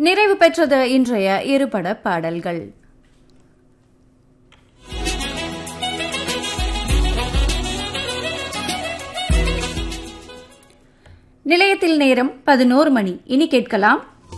நிறைவு பெற்றது இன்றைய இருபட பாடல்கள் நிலையத்தில் நேரம் பதினோரு மணி இனி கேட்கலாம்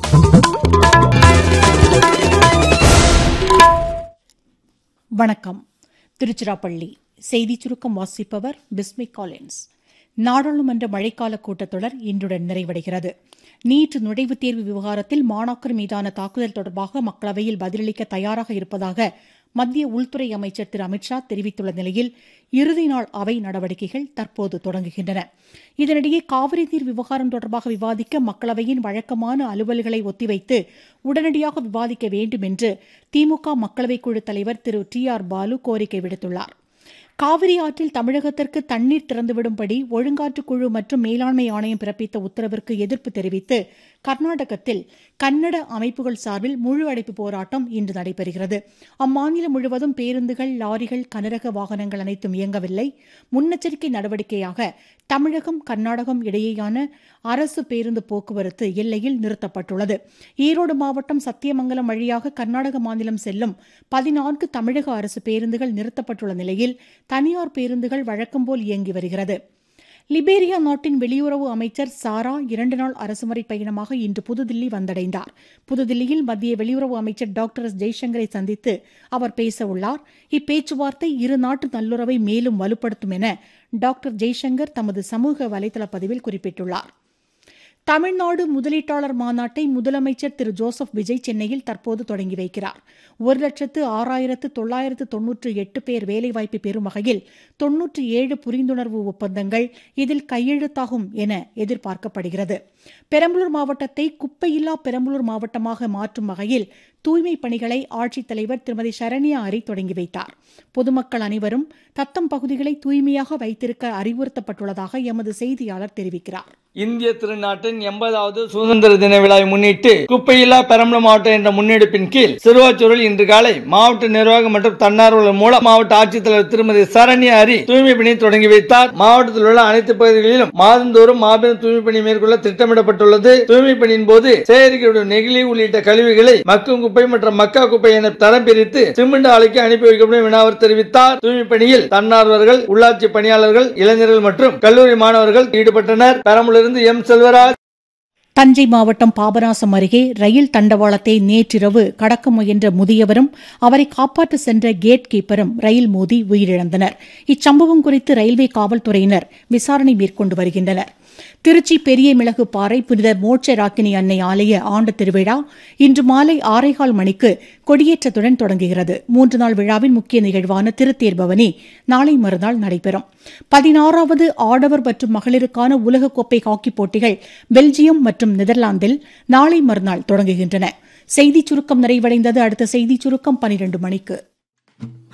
வணக்கம் திருச்சிராப்பள்ளி செய்திச் சுருக்கம் வாசிப்பவர் பிஸ்மி காலின்ஸ் நாடாளுமன்ற மழைக்கால கூட்டத்தொடர் இன்றுடன் நிறைவடைகிறது நீட் நுழைவுத் தேர்வு விவகாரத்தில் மாணாக்கர் மீதான தாக்குதல் தொடர்பாக மக்களவையில் பதிலளிக்க தயாராக இருப்பதாக மத்திய உள்துறை அமைச்சர் திரு அமித்ஷா தெரிவித்துள்ள நிலையில் இறுதி நாள் அவை நடவடிக்கைகள் தற்போது தொடங்குகின்றன இதனிடையே காவிரி நீர் விவகாரம் தொடர்பாக விவாதிக்க மக்களவையின் வழக்கமான அலுவல்களை ஒத்திவைத்து உடனடியாக விவாதிக்க வேண்டும் என்று திமுக மக்களவைக் குழு தலைவர் திரு டி ஆர் பாலு கோரிக்கை விடுத்துள்ளார் காவிரி ஆற்றில் தமிழகத்திற்கு தண்ணீர் திறந்துவிடும்படி ஒழுங்காற்றுக் குழு மற்றும் மேலாண்மை ஆணையம் பிறப்பித்த உத்தரவிற்கு எதிர்ப்பு தெரிவித்து கர்நாடகத்தில் கன்னட அமைப்புகள் சார்பில் முழு அடைப்பு போராட்டம் இன்று நடைபெறுகிறது அம்மாநிலம் முழுவதும் பேருந்துகள் லாரிகள் கனரக வாகனங்கள் அனைத்தும் இயங்கவில்லை முன்னெச்சரிக்கை நடவடிக்கையாக தமிழகம் கர்நாடகம் இடையேயான அரசு பேருந்து போக்குவரத்து எல்லையில் நிறுத்தப்பட்டுள்ளது ஈரோடு மாவட்டம் சத்தியமங்கலம் வழியாக கர்நாடக மாநிலம் செல்லும் பதினான்கு தமிழக அரசு பேருந்துகள் நிறுத்தப்பட்டுள்ள நிலையில் தனியார் பேருந்துகள் வழக்கம்போல் இயங்கி வருகிறது லிபேரியா நாட்டின் வெளியுறவு அமைச்சர் சாரா இரண்டு நாள் அரசுமுறை பயணமாக இன்று புதுதில்லி வந்தடைந்தார் புதுதில்லியில் மத்திய வெளியுறவு அமைச்சர் டாக்டர் எஸ் ஜெய்சங்கரை சந்தித்து அவர் பேச உள்ளார் இப்பேச்சுவார்த்தை இரு நாட்டு நல்லுறவை மேலும் வலுப்படுத்தும் என டாக்டர் ஜெய்சங்கர் தமது சமூக வலைதள பதிவில் குறிப்பிட்டுள்ளார் தமிழ்நாடு முதலீட்டாளர் மாநாட்டை முதலமைச்சர் திரு ஜோசப் விஜய் சென்னையில் தற்போது தொடங்கி வைக்கிறார் ஒரு லட்சத்து ஆறாயிரத்து தொள்ளாயிரத்து தொன்னூற்று எட்டு பேர் வேலைவாய்ப்பு பெறும் வகையில் தொன்னூற்றி ஏழு புரிந்துணர்வு ஒப்பந்தங்கள் இதில் கையெழுத்தாகும் என எதிர்பார்க்கப்படுகிறது பெரம்பலூர் மாவட்டத்தை குப்பையில்லா பெரம்பலூர் மாவட்டமாக மாற்றும் வகையில் தூய்மை பணிகளை ஆட்சித்தலைவர் திருமதி சரண்யா அரி தொடங்கி வைத்தார் பொதுமக்கள் அனைவரும் தத்தம் பகுதிகளை தூய்மையாக வைத்திருக்க அறிவுறுத்தப்பட்டுள்ளதாக எமது செய்தியாளர் தெரிவிக்கிறார் இந்திய திருநாட்டின் எண்பதாவது சுதந்திர தின விழாவை முன்னிட்டு குப்பையில்லா பெரம்பலூர் மாவட்டம் என்ற முன்னெடுப்பின் கீழ் சிறுவாச்சூரில் இன்று காலை மாவட்ட நிர்வாகம் மற்றும் தன்னார்வலர் மூலம் மாவட்ட ஆட்சித்தலைவர் திருமதி சரண்யா ஹரி தூய்மை பணியை தொடங்கி வைத்தார் மாவட்டத்தில் உள்ள அனைத்து பகுதிகளிலும் மாதந்தோறும் மாபெரும் தூய்மை பணி மேற்கொள்ள திட்டமிடப்பட்டுள்ளது தூய்மை பணியின் போது சேகரிக்கப்படும் நெகிழி உள்ளிட்ட கழிவுகளை மக்கும் குப்பை மற்றும் மக்கா குப்பை என தரம் பிரித்து சிமெண்ட் ஆலைக்கு அனுப்பி வைக்கப்படும் என அவர் தெரிவித்தார் தூய்மை பணியில் தன்னார்வர்கள் உள்ளாட்சி பணியாளர்கள் இளைஞர்கள் மற்றும் கல்லூரி மாணவர்கள் ஈடுபட்டனர் பெரம்பலூரிலிருந்து எம் செல்வராஜ் தஞ்சை மாவட்டம் பாபநாசம் அருகே ரயில் தண்டவாளத்தை நேற்றிரவு கடக்க முயன்ற முதியவரும் அவரை காப்பாற்ற சென்ற கேட் கீப்பரும் ரயில் மோதி உயிரிழந்தனர் இச்சம்பவம் குறித்து ரயில்வே காவல்துறையினர் விசாரணை மேற்கொண்டு வருகின்றனர் திருச்சி பெரிய மிளகு பாறை புனித மோட்ச ராக்கினி அன்னை ஆலய ஆண்டு திருவிழா இன்று மாலை ஆறேகால் மணிக்கு கொடியேற்றத்துடன் தொடங்குகிறது மூன்று நாள் விழாவின் முக்கிய நிகழ்வான திருத்தேர் பவனி நாளை மறுநாள் நடைபெறும் பதினாறாவது ஆடவர் மற்றும் மகளிருக்கான உலகக்கோப்பை ஹாக்கி போட்டிகள் பெல்ஜியம் மற்றும் நெதர்லாந்தில் நாளை மறுநாள் தொடங்குகின்றன செய்திச் சுருக்கம் நிறைவடைந்தது அடுத்த செய்திச் சுருக்கம் பனிரண்டு மணிக்கு